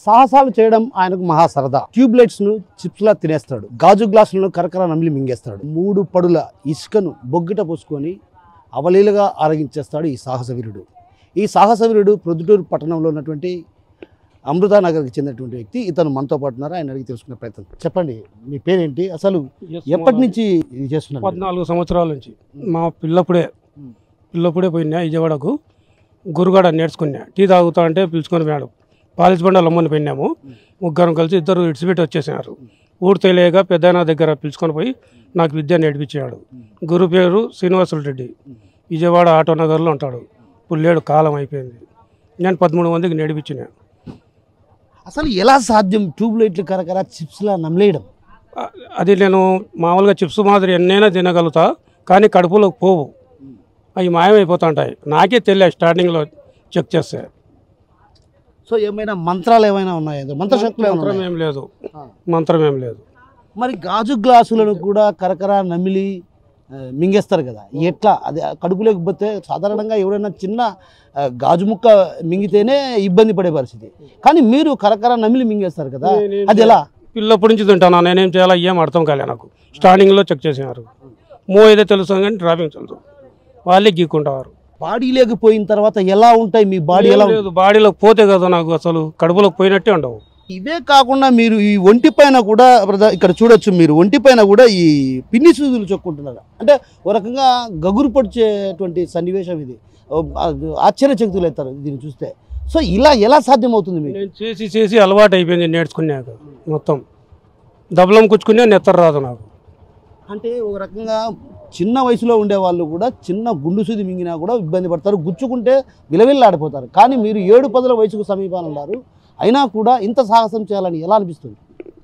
సాహసాలు చేయడం ఆయనకు మహా సరదా ట్యూబ్ లైట్స్ ను చిప్స్ లా తినేస్తాడు గాజు గ్లాసులను కరకర నమిలి మింగేస్తాడు మూడు పడుల ఇసుకను బొగ్గిట పోసుకొని అవలీలుగా ఆరగించేస్తాడు ఈ సాహసవీరుడు ఈ సాహసవీరుడు ప్రొద్దుటూరు పట్టణంలో ఉన్నటువంటి అమృతానగర్కి చెందినటువంటి వ్యక్తి ఇతను మనతో పాటు ఉన్నారు ఆయన అడిగి తెలుసుకునే ప్రయత్నం చెప్పండి మీ పేరేంటి అసలు ఎప్పటి నుంచి ఇది చేస్తున్నారు పద్నాలుగు సంవత్సరాల నుంచి మా పిల్లప్పుడే ఉమ్. పిల్లప్పుడే పోయినా విజయవాడకు గురుగాడ నేర్చుకున్నా టీ తాగుతా అంటే పిలుచుకొని పోయాడు పాలిస్ బండ లమ్మని పోయినాము ముగ్గురం కలిసి ఇద్దరు ఇడిచిపెట్టి వచ్చేసినారు ఊరు తెలియక పెద్దయిన దగ్గర పిలుచుకొని పోయి నాకు విద్య నేర్పించాడు గురు పేరు శ్రీనివాసులు రెడ్డి విజయవాడ ఆటో నగర్లో ఉంటాడు ఇప్పుడు లేడు కాలం అయిపోయింది నేను పదమూడు మందికి నేర్పించిన అసలు ఎలా సాధ్యం ట్యూబ్ లైట్లు కరకర చిప్స్ లా నమిలేయడం అ- అది నేను మామూలుగా చిప్స్ మాదిరి ఎన్నైనా తినగలుగుతా కానీ కడుపులోకి పోవు అవి మాయమైపోతుంటాయి నాకే తెలియదు స్టార్టింగ్లో చెక్ చేస్తే సో ఏమైనా మంత్రాలు ఏమైనా ఉన్నాయా మంత్రశక్తులు ఏమైనా మంత్రం ఉన్నాయా? ఏం లేదు ఆ. మంత్రం ఏం లేదు మరి గాజు గ్లాసులను కూడా కరకర నమిలి ఆ, మింగేస్తారు కదా ఎట్లా అది కడుపు లేకపోతే సాధారణంగా ఎవరైనా చిన్న ఆ, గాజు ముక్క మింగితేనే ఇబ్బంది పడే పరిస్థితి కానీ మీరు కరకర నమిలి మింగేస్తారు కదా నేనేం అది ఎలా పిల్లప్పటి నుంచి తింటాను నేనేం చేయాలో ఏం అర్థం కాలే నాకు స్టార్టింగ్లో చెక్ చేసినారు మూ అయితే తెలుసు కానీ డ్రాపింగ్ తెలుసు వాళ్ళే గీక్కుంటారు బాడీ లేకపోయిన తర్వాత ఎలా ఉంటాయి మీ బాడీ ఎలా ఏం లేదు బాడీలోకి పోతే కదా నాకు అసలు కడుపులోకి పోయినట్టే ఉండవు ఇవే కాకుండా మీరు ఈ ఒంటి పైన కూడా బ్రదర్ ఇక్కడ చూడొచ్చు మీరు ఒంటి పైన కూడా ఈ పిన్ని సూదులు చొక్కుంటున్నారు అంటే ఒక రకంగా గగురు పొడిచేటువంటి సన్నివేశం ఇది ఓ, ఆ- ఆశ్చర్యచకితులు అవుతారు దీన్ని చూస్తే సో ఇలా ఎలా సాధ్యమవుతుంది మీకు నేను చేసి చేసి అలవాటు అయిపోయింది నేర్చుకున్నాక మొత్తం దబలం కుచ్చుకునే నెత్తర రాదు నాకు అంటే ఒక రకంగా చిన్న వయసులో ఉండే వాళ్ళు కూడా చిన్న గుండు సూది మింగినా కూడా ఇబ్బంది పడతారు గుచ్చుకుంటే విలవిల్లాడిపోతారు కానీ మీరు ఏడు పదుల వయసుకు సమీపాన ఉన్నారు అయినా కూడా ఇంత సాహసం చేయాలని ఎలా అనిపిస్తుంది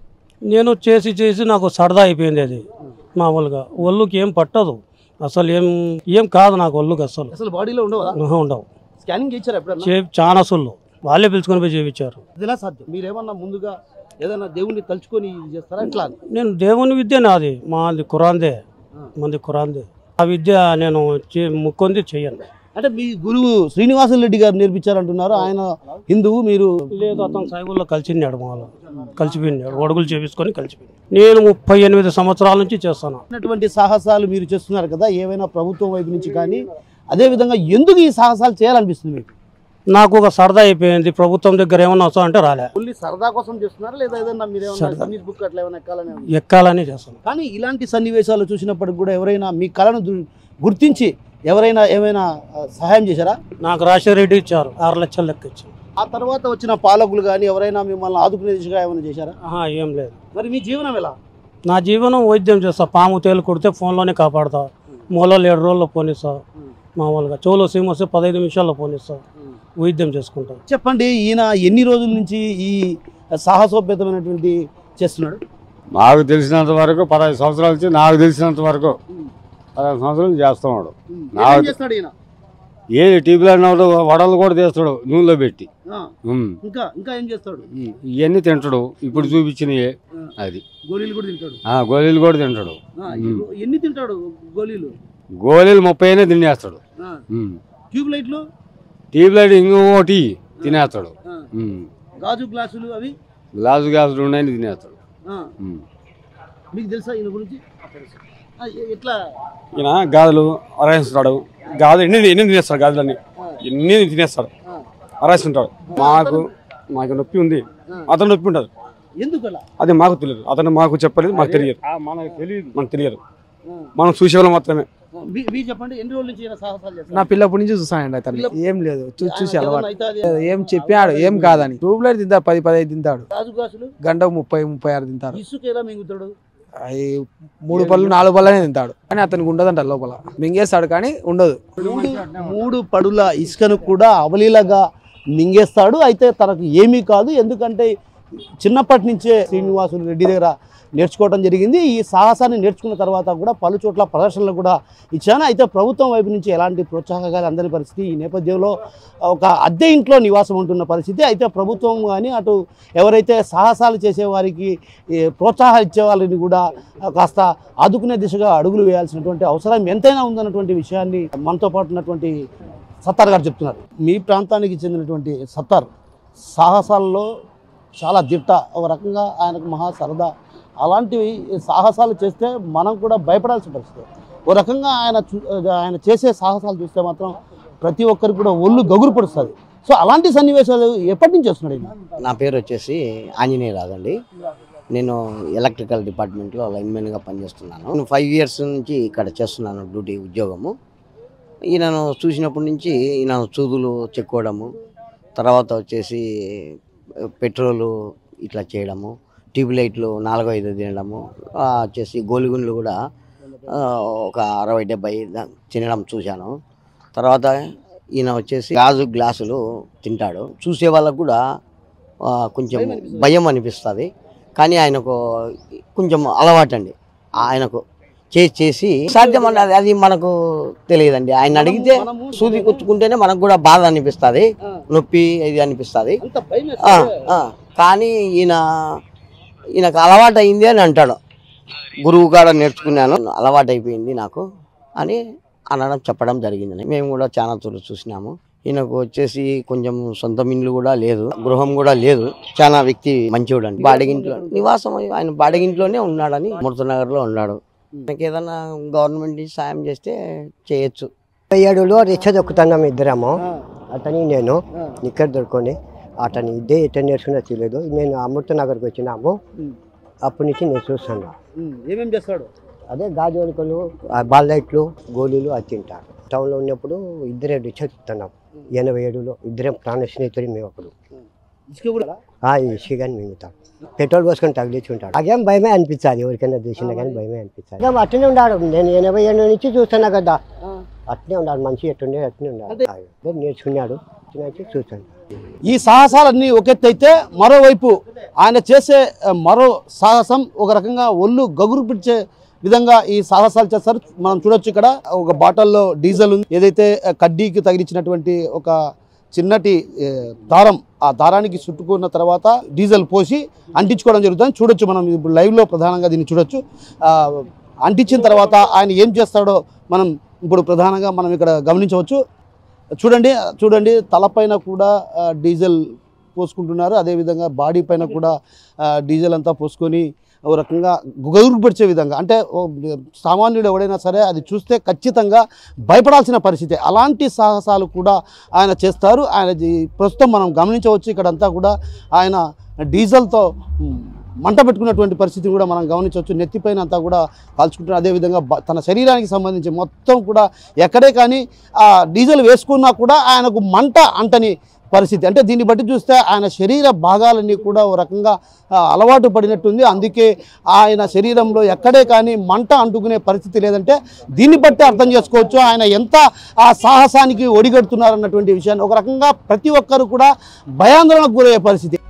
నేను చేసి చేసి నాకు సరదా అయిపోయింది అది మామూలుగా ఒళ్ళుకి ఏం పట్టదు అసలు ఏం ఏం కాదు నాకు ఒళ్ళుకి అసలు అసలు బాడీలో ఉండవా ఆహా, ఉండవు స్కానింగ్ చేయించారు ఎప్పుడన్నా చే చాలా సొల్లు వాళ్ళే పిలుచుకొని పోయి చేయించారు అది ఎలా సాధ్యం మీరేమన్నా ముందుగా ఏదైనా దేవుణ్ణి తలుచుకొని ఇది చేస్తారా ఎట్లా అని? నేను దేవుని విద్య నాది మాది కురాందే మంది కురాందే ఆ విద్య నేను చే- ముక్కొంది చెయ్యను అంటే మీ గురువు శ్రీనివాసులు రెడ్డి గారు నేర్పించారంటున్నారు ఆయన హిందువు మీరు లేదు అతను సాయిబుల్లో కలిసినాడు మాలో కలిసిపోయినాడు ఒడుగులు చేపించుకొని కలిసిపోయింది నేను ముప్పై ఎనిమిది సంవత్సరాల నుంచి చేస్తాను ఉన్నటువంటి సాహసాలు మీరు చేస్తున్నారు కదా ఏవైనా ప్రభుత్వం వైపు నుంచి కానీ అదేవిధంగా ఎందుకు ఈ సాహసాలు చేయాలనిపిస్తుంది మీకు నాకు ఒక సరదా అయిపోయింది ప్రభుత్వం దగ్గర ఏమన్నా వస్తా అంటే రాలే ఓన్లీ సరదా కోసం చేస్తున్నారా లేదా ఏదైనా మీరు ఏమన్నా సరదా. గిన్నీస్ బుక్ అట్లా ఏమైనా ఎక్కాలని ఏమన్నా? ఎక్కాలని చేస్తాను కానీ ఇలాంటి సన్నివేశాలు చూసినప్పటికి కూడా ఎవరైనా మీ కళను దు- గుర్తించి ఎవరైనా ఏమైనా ఆ, సహాయం చేశారా నాకు రాజశేఖర రెడ్డి ఇచ్చారు ఆరు లక్షలు లెక్క ఇచ్చారు ఆ తర్వాత వచ్చిన పాలకులు కానీ ఎవరైనా మిమ్మల్ని ఆదుకునే దిశగా ఏమైనా చేశారా ఆహా, ఏం లేదు మరి మీ జీవనం ఎలా నా జీవనం వైద్యం చేస్తా పాము తేలు కుడితే ఫోన్లోనే కాపాడుతా మూలలో ఏడు రోజుల్లో పోనిస్తా మామూలుగా చెవులో సీమ్ వస్తే పదహైదు నిమిషాల్లో పోనిస్తా వైద్యం చేసుకుంటా చెప్పండి ఈయన ఎన్ని రోజుల నుంచి ఈ సాహసోపేతమైనటువంటి చేస్తున్నాడు నాకు తెలిసినంత వరకు పదహైదు సంవత్సరాల నుంచి నాకు తెలిసినంత వరకు పదహైదు సంవత్సరాలు చేస్తున్నాడు నా- ఏమేం చేస్తాడు ఈయన ఏది టీవీలో ఉన్నాడు వడలు కూడా తీస్తాడు నూనెలో పెట్టి ఆ, ఉమ్. ఇంకా ఇంకా ఏం చేస్తాడు ఉమ్. ఇవన్నీ తింటాడు ఇప్పుడు చూపించినవి ఆ, అది గోళీలు కూడా తింటాడు ఆ, గోళీలు కూడా తింటాడు ఆ, ఎన్ని తింటాడు గోళీలు గోళీలు ముప్పై అయినా తినేస్తాడు ఆ, ఉమ్. ట్యూబ్ లైట్లు టీవీ లైట్ ఇంకోటి తినేస్తాడు ఆ, ఉమ్. గాజు గ్లాసులు అవి గ్లాసు గ్లాసులు ఉన్నాయని తినేస్తాడు ఆ, ఉమ్. మీకు తెలుసా ఈయన గురించి ఆ, ఎ- ఎట్లా ఈయన గాజులు అరాయిస్తాడు గాజులు ఎన్ని ఎన్ని తినేస్తాడు గాజులన్నీ ఎన్ని తినేస్తాడు ఆ, అరాయిస్తుంటాడు మాకు మాకు నొప్పి ఉంది అతను నొప్పి ఉంటుంది ఎందుకు అలా అది మాకు తెలియదు అతను మాకు చెప్పలేదు మాకు తెలియదు మనకు తెలియదు మనకు తెలియదు ఆ, మనం చూసేవాళ్ళం మాత్రమే ఆ, మీ- మీరు చెప్పండి ఎన్ని రోజుల నుంచి ఈయన సాహసాలు నా చేస్తారు పిల్లప్పటి నుంచి చూసానండి అతన్ని ఏం లేదు చూసి చూసి ఆయన అలవాటు ఏదన్నా అవుతాది, ఏం చెప్పాడు ఏం కాదని ట్యూబ్ లైట్ తింటాడు పది పదహైదు తింటాడు గాజు గ్లాసులు గంట ముప్పై ముప్పై ఆరు తింటారు ఇసుక ఎలా మింగుతాడు అవి మూడు పళ్ళు నాలుగు పళ్ళనే తింటాడు కానీ అతనికి ఉండదంట లోపల మింగేస్తాడు కానీ ఉండదు మూడు మూడు పడుల ఇసుకను కూడా అవలీలగా మింగేస్తాడు అయితే తనకు ఏమీ కాదు ఎందుకంటే చిన్నప్పటి నుంచే శ్రీనివాసులు రెడ్డి దగ్గర నేర్చుకోవడం జరిగింది ఈ సాహసాన్ని నేర్చుకున్న తర్వాత కూడా పలు చోట్ల ప్రదర్శనలు కూడా ఇచ్చాను అయితే ప్రభుత్వం వైపు నుంచి ఎలాంటి ప్రోత్సాహకాలు అందని పరిస్థితి ఈ నేపథ్యంలో ఒక అద్దె ఇంట్లో నివాసం ఉంటున్న పరిస్థితి అయితే ప్రభుత్వం కానీ అటు ఎవరైతే సాహసాలు చేసేవారికి ఈ ప్రోత్సాహాలు ఇచ్చే వాళ్ళని కూడా కాస్త ఆదుకునే దిశగా అడుగులు వేయాల్సినటువంటి అవసరం ఎంతైనా ఉందన్నటువంటి విషయాన్ని మనతో పాటు ఉన్నటువంటి సత్తార్ గారు చెప్తున్నారు మీ ప్రాంతానికి చెందినటువంటి సత్తార్ సాహసాల్లో చాలా దిట్ట ఒక రకంగా ఆయనకు మహా సరదా అలాంటివి సాహసాలు చేస్తే మనం కూడా భయపడాల్సిన పరిస్థితి ఓ రకంగా ఆయన చూ- ఆయన చేసే సాహసాలు చూస్తే మాత్రం ప్రతి ఒక్కరికి కూడా ఒళ్ళు గగురు పడుస్తుంది సో అలాంటి సన్నివేశాలు ఎప్పటి నుంచి చేస్తున్నాడు ఈయన? నా పేరు వచ్చేసి ఆంజనేయ రాదండి నేను ఎలక్ట్రికల్ డిపార్ట్మెంట్లో లైన్మెన్గా పనిచేస్తున్నాను నేను ఫైవ్ ఇయర్స్ నుంచి ఇక్కడ చేస్తున్నాను డ్యూటీ ఉద్యోగము ఈయనను చూసినప్పటి నుంచి ఈయన చూదులు చెక్కోవడము తర్వాత వచ్చేసి పెట్రోలు ఇట్లా చేయడము ట్యూబ్ లైట్లు నాలుగో ఐదు తినడము ఆ, వచ్చేసి గోలిగుండ్లు కూడా ఆ, ఒక అరవై డెబ్బై దా- తినడం చూశాను తర్వాత ఈయన వచ్చేసి గాజు గ్లాసులు తింటాడు చూసే వాళ్ళకు కూడా ఆ, కొంచెం భయం అనిపిస్తుంది కానీ ఆయనకు కొంచెం అలవాటండి ఆయనకు చేసి చేసి సాధ్యం అన్నది అది మనకు తెలియదండి ఆయన అడిగితే సూది కుచ్చుకుంటేనే మనకు కూడా బాధ అనిపిస్తుంది నొప్పి ఇది అనిపిస్తుంది అంత భయం ఆ, ఆ. కానీ ఈయన ఈయనకు అలవాటు అయింది అని అంటాడు గురువు కాడ నేర్చుకున్నాను అలవాటు అయిపోయింది నాకు అని అనడం చెప్పడం జరిగిందని మేము కూడా చాలా తూరు చూసినాము ఈయనకు వచ్చేసి కొంచెం సొంత ఇల్లు కూడా లేదు గృహం కూడా లేదు చాలా వ్యక్తి మంచివాడు అండి బాడిగింట్లో నివాసం ఆయన బాడిగింట్లోనే ఉన్నాడని నగర్ లో ఉన్నాడు ఆయనకి ఏదైనా గవర్నమెంట్ సాయం చేస్తే చేయొచ్చు ఏడులో రిక్ష దొక్కుతున్నాం ఇద్దరము అతని నేను నిక్కర్ దొరుకుని అతని ఇదే ఎట్ట నేర్చుకున్నా తెలియదు నేను అమృత నగర్కి వచ్చినాము అప్పటి నుంచి నేను చూస్తాను ఏమేం చేస్తాడు అదే గాజువలికలు బాల్లైట్లు గోళీలు అది తింటారు టౌన్లో ఉన్నప్పుడు ఇద్దరే రిక్ష తిప్పుతున్నాం ఎనభై ఏడులో ఇద్దరం ప్రాణ స్నేహితుడు మేము అప్పుడు ఇసుక కూడా ఆ ఇసుక కానీ మింగుతాం పెట్రోల్ పోసుకొని తగిలించి ఉంటాడు అదేం భయమే అనిపించాలి ఎవరికైనా చూసినా కానీ భయమే అనిపించాలి అదే అట్లనే ఉన్నాడు నేను ఎనభై ఏడు నుంచి చూస్తున్నా కదా అట్లే ఉన్నాడు మనిషి ఎట్టుండే అట్లనే ఉన్నాడు అదే నేర్చుకున్నాడు చిన్నకి చూస్తాను ఈ సాహసాలన్నీ ఒక ఎత్తు అయితే మరోవైపు ఆయన చేసే ఆ, మరో సాహసం ఒక రకంగా ఒళ్ళు గగురు పిడిచే విధంగా ఈ సాహసాలు చేస్తారు మనం చూడొచ్చు ఇక్కడ ఒక బాటిల్లో డీజిల్ ఉంది ఏదైతే ఆ, కడ్డీకి తగిలించినటువంటి ఒక చిన్నటి ఏ, దారం ఆ దారానికి చుట్టుకున్న తర్వాత డీజిల్ పోసి అంటించుకోవడం జరుగుతుంది చూడొచ్చు మనం ఇప్పుడు లైవ్లో ప్రధానంగా దీన్ని చూడొచ్చు ఆ, అంటించిన తర్వాత ఆయన ఏం చేస్తాడో మనం ఇప్పుడు ప్రధానంగా మనం ఇక్కడ గమనించవచ్చు చూడండి చూడండి తలపైన కూడా ఆ, డీజిల్ పోసుకుంటున్నారు అదేవిధంగా బాడీ పైన కూడా ఆ, డీజిల్ అంతా పోసుకొని ఓ రకంగా గుగరుపరిచే విధంగా అంటే ఓ సామాన్యుడు ఎవడైనా సరే అది చూస్తే ఖచ్చితంగా భయపడాల్సిన పరిస్థితి అలాంటి సాహసాలు కూడా ఆయన చేస్తారు ఆయన జీ- ప్రస్తుతం మనం గమనించవచ్చు ఇక్కడంతా కూడా ఆయన డీజిల్తో మ్, మంట పెట్టుకున్నటువంటి పరిస్థితి కూడా మనం గమనించవచ్చు నెత్తిపైన అంతా కూడా కాల్చుకుంటున్నారు అదేవిధంగా బ- తన శరీరానికి సంబంధించి మొత్తం కూడా ఎక్కడే కానీ ఆ డీజిల్ వేసుకున్నా కూడా ఆయనకు మంట అంటని పరిస్థితి అంటే దీన్ని బట్టి చూస్తే ఆయన శరీర భాగాలన్నీ కూడా ఓ రకంగా ఆ, అలవాటు పడినట్టుంది అందుకే ఆయన శరీరంలో ఎక్కడే కానీ మంట అంటుకునే పరిస్థితి లేదంటే దీన్ని బట్టి అర్థం చేసుకోవచ్చు ఆయన ఎంత ఆ సాహసానికి ఒడిగడుతున్నారన్నటువంటి విషయాన్ని ఒక రకంగా ప్రతి ఒక్కరు కూడా భయాందోళనకు గురయ్యే పరిస్థితి